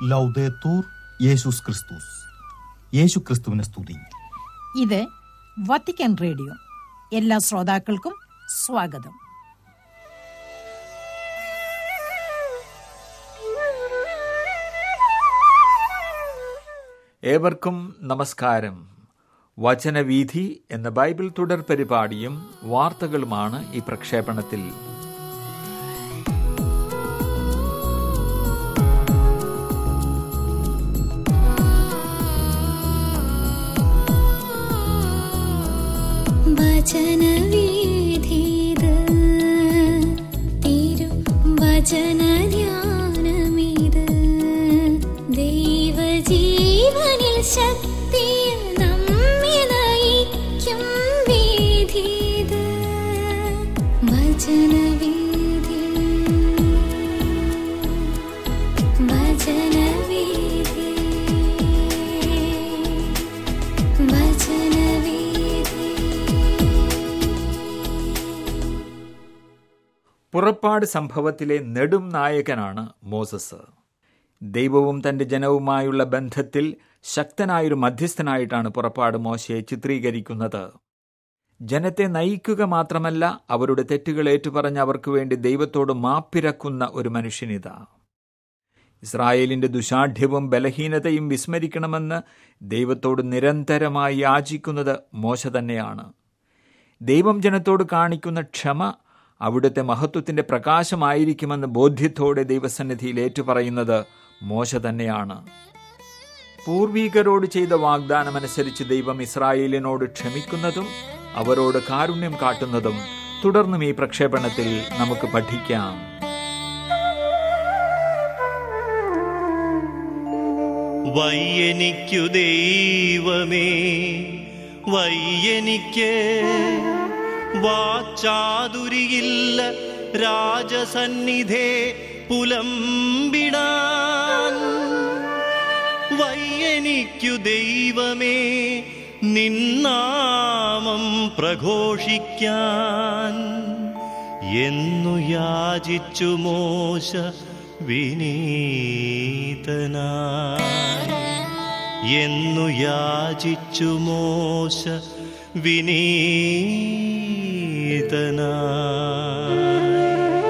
ലൗദേത്തൂർ യേശുസ് ക്രിസ്തുസ് യേശു ക്രിസ്തുവിനെ സ്തുതി ഇത് വത്തിക്കാൻ റേഡിയോ എല്ലാ ശ്രോതാക്കൾക്കും സ്വാഗതം ഏവർക്കും നമസ്കാരം വചനവീഥി എന്ന ബൈബിൾ തുടർ പരിപാടിയും വാർത്തകളുമാണ് ഈ പ്രക്ഷേപണത്തിൽ വചനവീഥിത് തിരു വചനധ്യാനമിത് ദൈവജീവനിൽ ശക്തിയിൽ നമ്മെ നയിക്കും വീഥിത് വചനവീഥി വചനവീഥി വചനവീഥി പുറപ്പാട് സംഭവത്തിലെ നെടും നായകനാണ് മോസസ് ദൈവവും തന്റെ ജനവുമായുള്ള ബന്ധത്തിൽ ശക്തനായൊരു മധ്യസ്ഥനായിട്ടാണ് പുറപ്പാട് മോശയെ ചിത്രീകരിക്കുന്നത് ജനത്തെ നയിക്കുക മാത്രമല്ല അവരുടെ തെറ്റുകൾ ഏറ്റുപറഞ്ഞ് അവർക്ക് വേണ്ടി ദൈവത്തോട് മാപ്പിരക്കുന്ന ഒരു മനുഷ്യനിതാ ഇസ്രായേലിന്റെ ദുശാഠ്യവും ബലഹീനതയും വിസ്മരിക്കണമെന്ന് ദൈവത്തോട് നിരന്തരമായി യാചിക്കുന്നത് മോശ തന്നെയാണ് ദൈവം ജനത്തോട് കാണിക്കുന്ന ക്ഷമ അവിടുത്തെ മഹത്വത്തിന്റെ പ്രകാശമായിരിക്കുമെന്ന് ബോധ്യത്തോടെ ദൈവസന്നിധിയിൽ ഏറ്റുപറയുന്നത് മോശ തന്നെയാണ് പൂർവീകരോട് ചെയ്ത വാഗ്ദാനമനുസരിച്ച് ദൈവം ഇസ്രായേലിനോട് ക്ഷമിക്കുന്നതും അവരോട് കാരുണ്യം കാട്ടുന്നതും തുടർന്നും ഈ പ്രക്ഷേപണത്തിൽ നമുക്ക് പഠിക്കാം വയ്യനിക്കു ദൈവമേ വയ്യനിക്ക് വാച്ചാതുരിയില്ല രാജസന്നിധേ പുലമ്പിടാൻ വയ്യനിക്കു ദൈവമേ നിന്നാമം പ്രഘോഷിക്കാൻ എന്നു യാചിച്ചു മോശ വിനീതനായി എന്നു യാചിച്ചു മോശ വിനീതനായി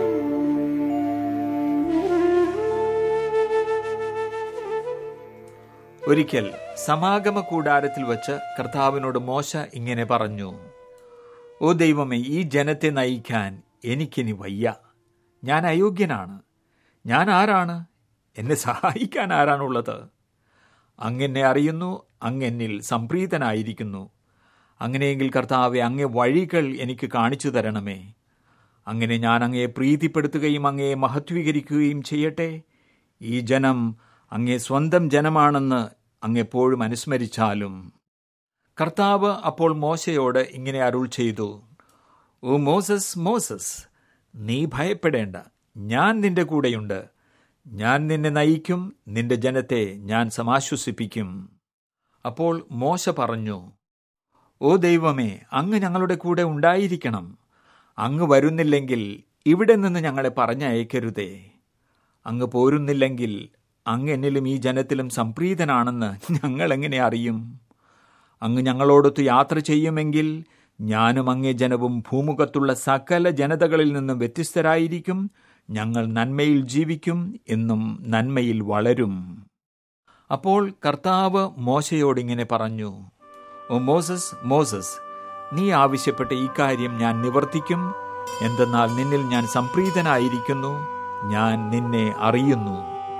ഒരിക്കൽ സമാഗമ കൂടാരത്തിൽ വച്ച് കർത്താവിനോട് മോശ ഇങ്ങനെ പറഞ്ഞു ഓ ദൈവമേ ഈ ജനത്തെ നയിക്കാൻ എനിക്കിനി വയ്യ ഞാൻ അയോഗ്യനാണ് ഞാൻ ആരാണ് എന്നെ സഹായിക്കാൻ ആരാണുള്ളത് അങ്ങെന്നെ അറിയുന്നു അങ്ങെന്നിൽ സംപ്രീതനായിരിക്കുന്നു അങ്ങനെയെങ്കിൽ കർത്താവെ അങ്ങേ വഴികൾ എനിക്ക് കാണിച്ചു തരണമേ അങ്ങനെ ഞാൻ അങ്ങയെ പ്രീതിപ്പെടുത്തുകയും അങ്ങയെ മഹത്വീകരിക്കുകയും ചെയ്യട്ടെ ഈ ജനം അങ്ങേ സ്വന്തം ജനമാണെന്ന് അങ്ങെപ്പോഴും അനുസ്മരിച്ചാലും കർത്താവ് അപ്പോൾ മോശയോട് ഇങ്ങനെ അരുൾ ചെയ്തു ഓ മോസസ് മോസസ് നീ ഭയപ്പെടേണ്ട ഞാൻ നിന്റെ കൂടെയുണ്ട് ഞാൻ നിന്നെ നയിക്കും നിന്റെ ജനത്തെ ഞാൻ സമാശ്വസിപ്പിക്കും അപ്പോൾ മോശ പറഞ്ഞു ഓ ദൈവമേ അങ്ങ് ഞങ്ങളുടെ കൂടെ ഉണ്ടായിരിക്കണം അങ്ങ് വരുന്നില്ലെങ്കിൽ ഇവിടെ നിന്ന് ഞങ്ങളെ പറഞ്ഞയക്കരുതേ അങ്ങ് പോരുന്നില്ലെങ്കിൽ അങ്ങ് എന്നിലും ഈ ജനത്തിലും സംപ്രീതനാണെന്ന് ഞങ്ങൾ എങ്ങനെ അറിയും അങ്ങ് ഞങ്ങളോടൊത്ത് യാത്ര ചെയ്യുമെങ്കിൽ ഞാനും അങ്ങേ ജനവും ഭൂമുഖത്തുള്ള സകല ജനതകളിൽ നിന്നും വ്യത്യസ്തരായിരിക്കും ഞങ്ങൾ നന്മയിൽ ജീവിക്കും എന്നും നന്മയിൽ വളരും അപ്പോൾ കർത്താവ് മോശയോടിങ്ങനെ പറഞ്ഞു ഓ മോസസ് മോസസ് നീ ആവശ്യപ്പെട്ട ഈ കാര്യം ഞാൻ നിവർത്തിക്കും എന്തെന്നാൽ നിന്നിൽ ഞാൻ സംപ്രീതനായിരിക്കുന്നു ഞാൻ നിന്നെ അറിയുന്നു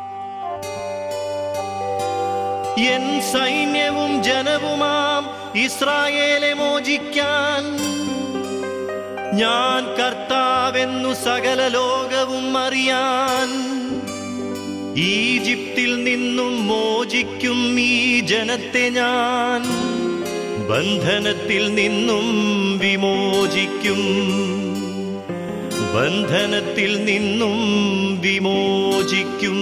എൻ സൈന്യവും ജനവുമാം ഇസ്രായേലെ മോചിക്കാൻ ഞാൻ കർത്താവെന്നു സകല ലോകവും അറിയാൻ ഈജിപ്തിൽ നിന്നും മോചിക്കും ഈ ജനത്തെ ഞാൻ ബന്ധനത്തിൽ നിന്നും വിമോചിക്കും ബന്ധനത്തിൽ നിന്നും വിമോചിക്കും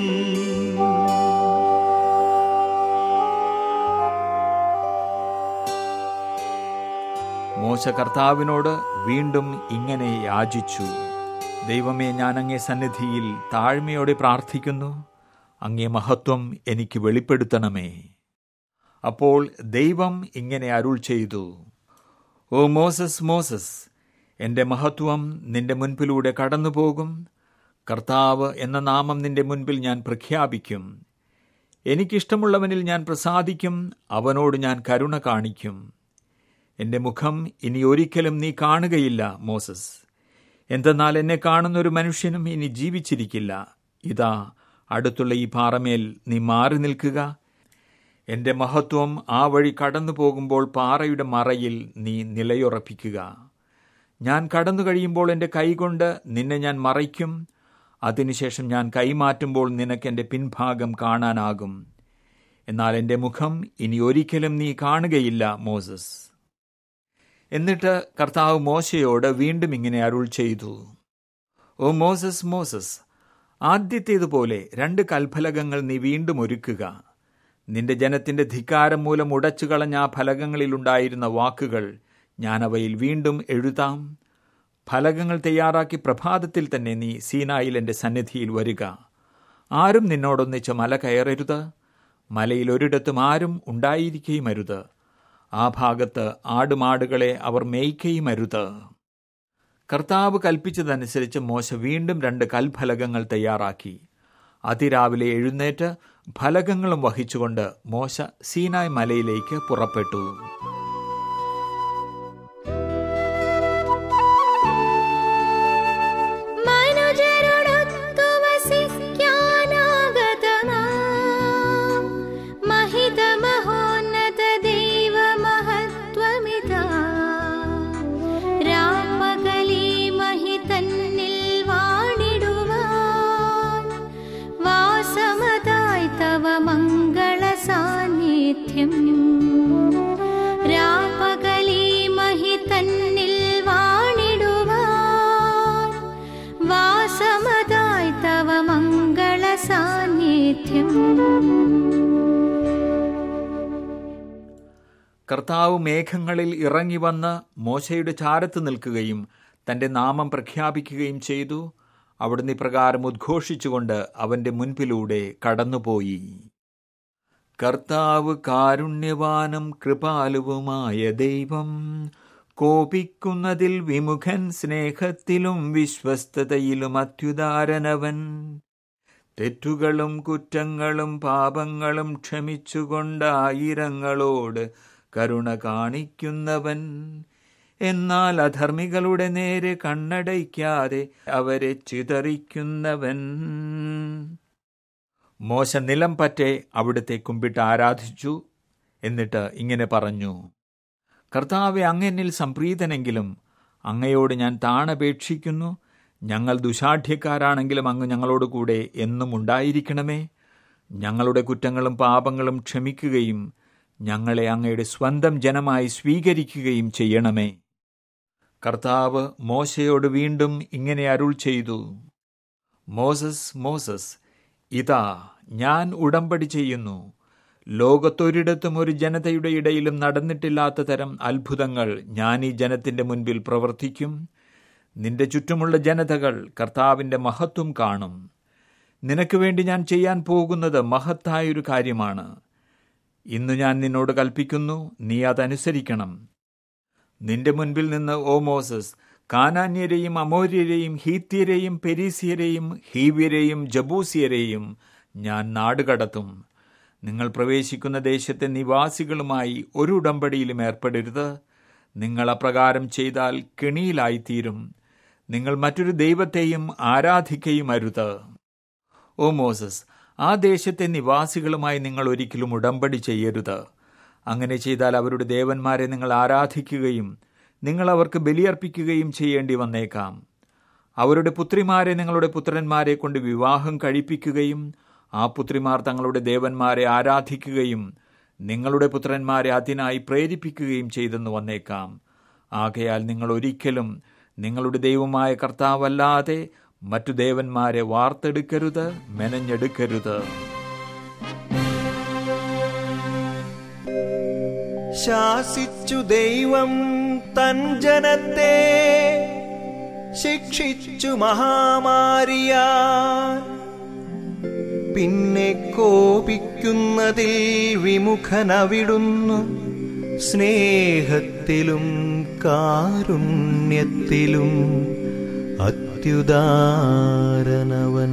മോശ കർത്താവിനോട് വീണ്ടും ഇങ്ങനെ യാചിച്ചു ദൈവമേ ഞാൻ അങ്ങേ സന്നിധിയിൽ താഴ്മയോടെ പ്രാർത്ഥിക്കുന്നു അങ്ങേ മഹത്വം എനിക്ക് വെളിപ്പെടുത്തണമേ അപ്പോൾ ദൈവം ഇങ്ങനെ അരുൾ ചെയ്തു ഓ മോസസ് മോസസ് എൻ്റെ മഹത്വം നിന്റെ മുൻപിലൂടെ കടന്നുപോകും കർത്താവ് എന്ന നാമം നിന്റെ മുൻപിൽ ഞാൻ പ്രഖ്യാപിക്കും എനിക്കിഷ്ടമുള്ളവനിൽ ഞാൻ പ്രസാദിക്കും അവനോട് ഞാൻ കരുണ കാണിക്കും എൻ്റെ മുഖം ഇനി ഒരിക്കലും നീ കാണുകയില്ല മോസസ് എന്തെന്നാൽ എന്നെ കാണുന്ന ഒരു മനുഷ്യനും ഇനി ജീവിച്ചിരിക്കില്ല ഇതാ അടുത്തുള്ള ഈ പാറമേൽ നീ മാറി നിൽക്കുക എൻ്റെ മഹത്വം ആ വഴി കടന്നു പോകുമ്പോൾ പാറയുടെ മറയിൽ നീ നിലയുറപ്പിക്കുക ഞാൻ കടന്നു കഴിയുമ്പോൾ എൻ്റെ കൈകൊണ്ട് നിന്നെ ഞാൻ മറയ്ക്കും അതിനുശേഷം ഞാൻ കൈമാറ്റുമ്പോൾ നിനക്ക് എൻ്റെ പിൻഭാഗം കാണാനാകും എന്നാൽ എൻ്റെ മുഖം ഇനി ഒരിക്കലും നീ കാണുകയില്ല മോസസ് എന്നിട്ട് കർത്താവ് മോശയോട് വീണ്ടും ഇങ്ങനെ അരുൾ ചെയ്തു ഓ മോസസ് മോസസ് ആദ്യത്തേതുപോലെ രണ്ട് കൽഫലകങ്ങൾ നീ വീണ്ടും ഒരുക്കുക നിന്റെ ജനത്തിന്റെ ധിക്കാരം മൂലം ഉടച്ചു കളഞ്ഞ ആ ഫലകങ്ങളിലുണ്ടായിരുന്ന വാക്കുകൾ ഞാൻ അവയിൽ വീണ്ടും എഴുതാം ഫലകങ്ങൾ തയ്യാറാക്കി പ്രഭാതത്തിൽ തന്നെ നീ സീനായിൽ എൻ്റെ സന്നിധിയിൽ വരിക ആരും നിന്നോടൊന്നിച്ച് മല കയറരുത് മലയിൽ ഒരിടത്തും ആരും ഉണ്ടായിരിക്കുകയും അരുത് ആ ഭാഗത്ത് ആടുമാടുകളെ അവർ മേയ്ക്കുകയും അരുത് കർത്താവ് കൽപ്പിച്ചതനുസരിച്ച് മോശ വീണ്ടും രണ്ട് കൽഫലകങ്ങൾ തയ്യാറാക്കി അതിരാവിലെ എഴുന്നേറ്റ് ഫലകങ്ങളും വഹിച്ചുകൊണ്ട് മോശ സീനായ് മലയിലേക്ക് പുറപ്പെട്ടു മനുജരോടൊത്തു വസിക്കാനാഗതമാം മഹിതമഹോന്നത ദൈവമഹത്വമിതാ. രാപ്പകലീ മഹിതന്നിൽ വാണിടുവാൻ വാസമതായി തവ മംഗള സാന്നിധ്യം രാപ്പകലീ മഹിതന്നിൽ വാണിടുവാൻ വാസമതായി തവ മംഗള സാന്നിധ്യം കർത്താവ് മേഘങ്ങളിൽ ഇറങ്ങി വന്ന് മോശയുടെ ചാരത്ത് നിൽക്കുകയും തന്റെ നാമം പ്രഖ്യാപിക്കുകയും ചെയ്തു അവിടുന്ന് ഇപ്രകാരം ഉദ്ഘോഷിച്ചുകൊണ്ട് അവന്റെ മുൻപിലൂടെ കടന്നുപോയി കർത്താവ് കാരുണ്യവാനും കൃപാലുവുമായ ദൈവം കോപിക്കുന്നതിൽ വിമുഖൻ സ്നേഹത്തിലും വിശ്വസ്തതയിലും അത്യുദാരനവൻ തെറ്റുകളും കുറ്റങ്ങളും പാപങ്ങളും ക്ഷമിച്ചുകൊണ്ട് ആയിരങ്ങളോട് കരുണ കാണിക്കുന്നവൻ എന്നാൽ അധർമ്മികളുടെ നേരെ കണ്ണടയ്ക്കാതെ അവരെ ചിതറിക്കുന്നവൻ മോശ നിലം പറ്റെ അവിടുത്തെ കുമ്പിട്ട് ആരാധിച്ചു എന്നിട്ട് ഇങ്ങനെ പറഞ്ഞു കർത്താവെ അങ്ങെന്നിൽ സംപ്രീതനെങ്കിലും അങ്ങയോട് ഞാൻ താണപേക്ഷിക്കുന്നു ഞങ്ങൾ ദുശാഠ്യക്കാരാണെങ്കിലും അങ്ങ് ഞങ്ങളോട് കൂടെ എന്നും ഉണ്ടായിരിക്കണമേ ഞങ്ങളുടെ കുറ്റങ്ങളും പാപങ്ങളും ക്ഷമിക്കുകയും ഞങ്ങളെ അങ്ങയുടെ സ്വന്തം ജനമായി സ്വീകരിക്കുകയും ചെയ്യണമേ കർത്താവ് മോശയോട് വീണ്ടും ഇങ്ങനെ അരുൾ ചെയ്തു മോസസ് മോസസ് ഇതാ ഞാൻ ഉടമ്പടി ചെയ്യുന്നു ലോകത്തൊരിടത്തും ഒരു ജനതയുടെ ഇടയിലും നടന്നിട്ടില്ലാത്ത തരം അത്ഭുതങ്ങൾ ഞാൻ ഈ ജനത്തിന്റെ മുൻപിൽ പ്രവർത്തിക്കും നിന്റെ ചുറ്റുമുള്ള ജനതകൾ കർത്താവിന്റെ മഹത്വം കാണും നിനക്ക് വേണ്ടി ഞാൻ ചെയ്യാൻ പോകുന്നത് മഹത്തായൊരു കാര്യമാണ് ഇന്ന് ഞാൻ നിന്നോട് കൽപ്പിക്കുന്നു നീ അതനുസരിക്കണം നിന്റെ മുൻപിൽ നിന്ന് ഓ മോസസ് കാനാന്യരെയും അമോര്യരെയും ഹീത്യരെയും പെരീസിയരെയും ഹീവ്യരെയും ജബൂസിയരെയും ഞാൻ നാടുകടത്തും നിങ്ങൾ പ്രവേശിക്കുന്ന ദേശത്തെ നിവാസികളുമായി ഒരു ഉടമ്പടിയിലും ഏർപ്പെടരുത് നിങ്ങൾ അപ്രകാരം ചെയ്താൽ കെണിയിലായിത്തീരും നിങ്ങൾ മറ്റൊരു ദൈവത്തെയും ആരാധിക്കയും അരുത് ഓ മോസസ് ആ ദേശത്തെ നിവാസികളുമായി നിങ്ങൾ ഒരിക്കലും ഉടമ്പടി ചെയ്യരുത് അങ്ങനെ ചെയ്താൽ അവരുടെ ദേവന്മാരെ നിങ്ങൾ ആരാധിക്കുകയും നിങ്ങൾ അവർക്ക് ബലിയർപ്പിക്കുകയും ചെയ്യേണ്ടി വന്നേക്കാം അവരുടെ പുത്രിമാരെ നിങ്ങളുടെ പുത്രന്മാരെ കൊണ്ട് വിവാഹം കഴിപ്പിക്കുകയും ആ പുത്രിമാർ തങ്ങളുടെ ദേവന്മാരെ ആരാധിക്കുകയും നിങ്ങളുടെ പുത്രന്മാരെ അതിനായി പ്രേരിപ്പിക്കുകയും ചെയ്തെന്ന് വന്നേക്കാം ആകയാൽ നിങ്ങൾ ഒരിക്കലും നിങ്ങളുടെ ദൈവമായ കർത്താവല്ലാതെ മറ്റു ദേവന്മാരെ വാർത്തെടുക്കരുത് മെനഞ്ഞെടുക്കരുത് ശാസിച്ചു ദൈവം തൻ ജനത്തെ ശിക്ഷിച്ചു മഹാമാരിയാ പിന്നെ കോപിക്കുന്നതിൽ വിമുഖനവിടുന്നു സ്നേഹത്തിലും കാരുണ്യത്തിലും അത്യുദാരനവൻ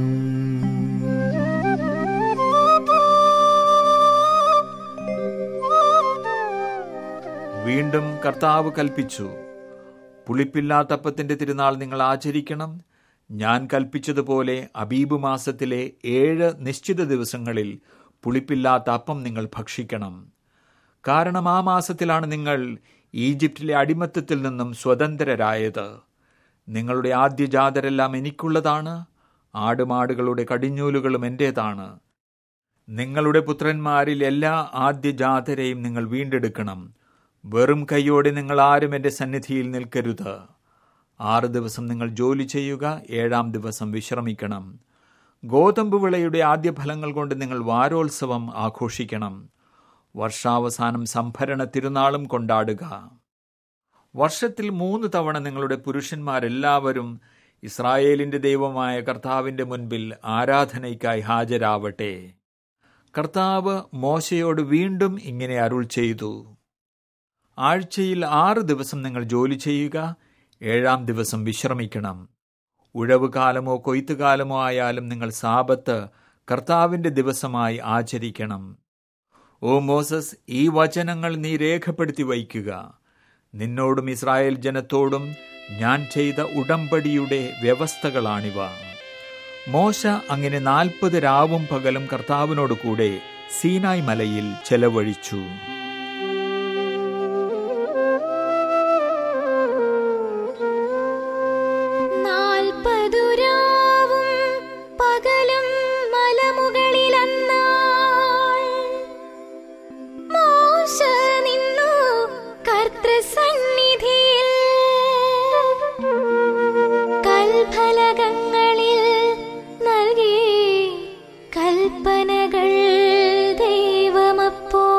വീണ്ടും കർത്താവ് കൽപ്പിച്ചു പുളിപ്പില്ലാത്തപ്പത്തിന്റെ തിരുനാൾ നിങ്ങൾ ആചരിക്കണം ഞാൻ കൽപ്പിച്ചതുപോലെ അബീബ് മാസത്തിലെ ഏഴ് നിശ്ചിത ദിവസങ്ങളിൽ പുളിപ്പില്ലാത്ത അപ്പം നിങ്ങൾ ഭക്ഷിക്കണം കാരണം ആ മാസത്തിലാണ് നിങ്ങൾ ഈജിപ്തിലെ അടിമത്തത്തിൽ നിന്നും സ്വതന്ത്രരായത് നിങ്ങളുടെ ആദ്യജാതരെല്ലാം എനിക്കുള്ളതാണ് ആടുമാടുകളുടെ കടിഞ്ഞൂലുകളും എന്റേതാണ് നിങ്ങളുടെ പുത്രന്മാരിൽ എല്ലാ ആദ്യജാതരെയും നിങ്ങൾ വീണ്ടെടുക്കണം വെറും കൈയോടെ നിങ്ങൾ ആരും എൻ്റെ സന്നിധിയിൽ നിൽക്കരുത് ആറ് ദിവസം നിങ്ങൾ ജോലി ചെയ്യുക ഏഴാം ദിവസം വിശ്രമിക്കണം ഗോതമ്പ് വിളയുടെ ആദ്യ ഫലങ്ങൾ കൊണ്ട് നിങ്ങൾ വാരോത്സവം ആഘോഷിക്കണം വർഷാവസാനം സംഭരണ തിരുനാളും കൊണ്ടാടുക വർഷത്തിൽ മൂന്ന് തവണ നിങ്ങളുടെ പുരുഷന്മാരെല്ലാവരും ഇസ്രായേലിന്റെ ദൈവമായ കർത്താവിന്റെ മുൻപിൽ ആരാധനയ്ക്കായി ഹാജരാവട്ടെ കർത്താവ് മോശയോട് വീണ്ടും ഇങ്ങനെ അരുൾ ചെയ്തു ആഴ്ചയിൽ ആറ് ദിവസം നിങ്ങൾ ജോലി ചെയ്യുക ഏഴാം ദിവസം വിശ്രമിക്കണം ഉഴവ് കാലമോ കൊയ്ത്തുകാലമോ ആയാലും നിങ്ങൾ സാപത്ത് കർത്താവിന്റെ ദിവസമായി ആചരിക്കണം ഓ മോസസ് ഈ വചനങ്ങൾ നീ രേഖപ്പെടുത്തി വയ്ക്കുക നിന്നോടും ഇസ്രായേൽ ജനത്തോടും ഞാൻ ചെയ്ത ഉടമ്പടിയുടെ വ്യവസ്ഥകളാണിവ മോശ അങ്ങനെ നാൽപ്പത് രാവും പകലും കർത്താവിനോട് കൂടെ സീനായ് മലയിൽ ചെലവഴിച്ചു നാൽപ്പതു രാവും പകലും മലമുകളിലന്നാൾ മോശ നിന്നു കർത്തൃസന്നിധിയിൽ കൽഫലകങ്ങളിൽ നൽകി കൽപ്പനകൾ ദൈവമപ്പോൾ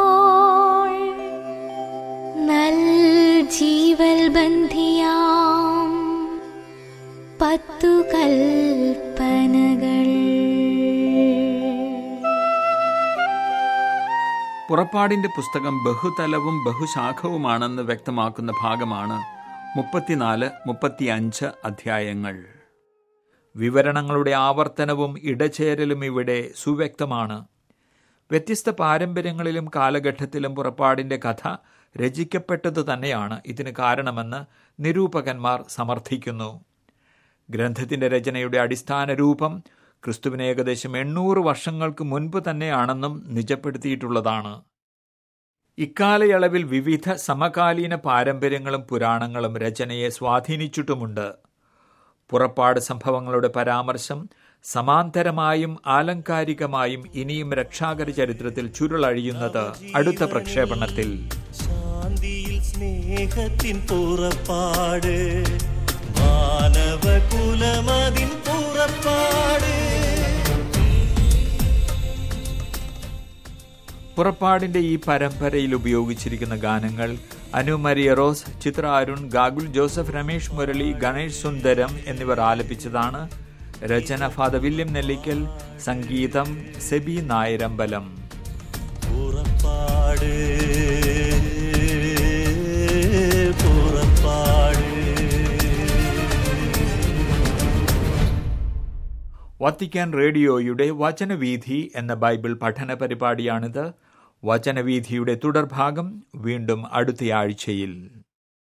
നൽ ജീവൽ ബന്ധിയാം പത്തു കൽപ്പനകൾ പുറപ്പാടിന്റെ പുസ്തകം ബഹുതലവും ബഹുശാഖവുമാണെന്ന് വ്യക്തമാക്കുന്ന ഭാഗമാണ് മുപ്പത്തിനാല് മുപ്പത്തിയഞ്ച് അധ്യായങ്ങൾ വിവരണങ്ങളുടെ ആവർത്തനവും ഇടചേരലും ഇവിടെ സുവ്യക്തമാണ് വ്യത്യസ്ത പാരമ്പര്യങ്ങളിലും കാലഘട്ടത്തിലും പുറപ്പാടിന്റെ കഥ രചിക്കപ്പെട്ടത് തന്നെയാണ് ഇതിന് കാരണമെന്ന് നിരൂപകന്മാർ സമർത്ഥിക്കുന്നു ഗ്രന്ഥത്തിന്റെ രചനയുടെ അടിസ്ഥാന രൂപം ക്രിസ്തുവിന് ഏകദേശം എണ്ണൂറ് വർഷങ്ങൾക്ക് മുൻപ് തന്നെയാണെന്നും നിജപ്പെടുത്തിയിട്ടുള്ളതാണ് ഇക്കാലയളവിൽ വിവിധ സമകാലീന പാരമ്പര്യങ്ങളും പുരാണങ്ങളും രചനയെ സ്വാധീനിച്ചിട്ടുമുണ്ട് പുറപ്പാട് സംഭവങ്ങളുടെ പരാമർശം സമാന്തരമായും ആലങ്കാരികമായും ഇനിയും രക്ഷാകര ചരിത്രത്തിൽ ചുരുളഴിയുന്നത് അടുത്ത പ്രക്ഷേപണത്തിൽ ശാന്തിയിൽ സ്നേഹത്തിൻ പുറപ്പാട് മാനവകുലമതിൻ പുറപ്പാട് പുറപ്പാടിന്റെ ഈ പരമ്പരയിൽ ഉപയോഗിച്ചിരിക്കുന്ന ഗാനങ്ങൾ Anu Maria Rose Chithra Arun Gagul Joseph Ramesh Murali Ganesh Sundaram എന്നിവർ ആലപിച്ചതാണ് രചന ഫാദർ വില്യം നെല്ലിക്കൽ സംഗീതം സെബി നായരമ്പലം പുറപ്പാട് പുറപ്പാട് വത്തിക്കാൻ റേഡിയോയുടെ വചനവീഥി എന്ന ബൈബിൾ പഠന പരിപാടിയാണിത് വചനവീഥിയുടെ തുടർഭാഗം വീണ്ടും അടുത്തയാഴ്ചയിൽ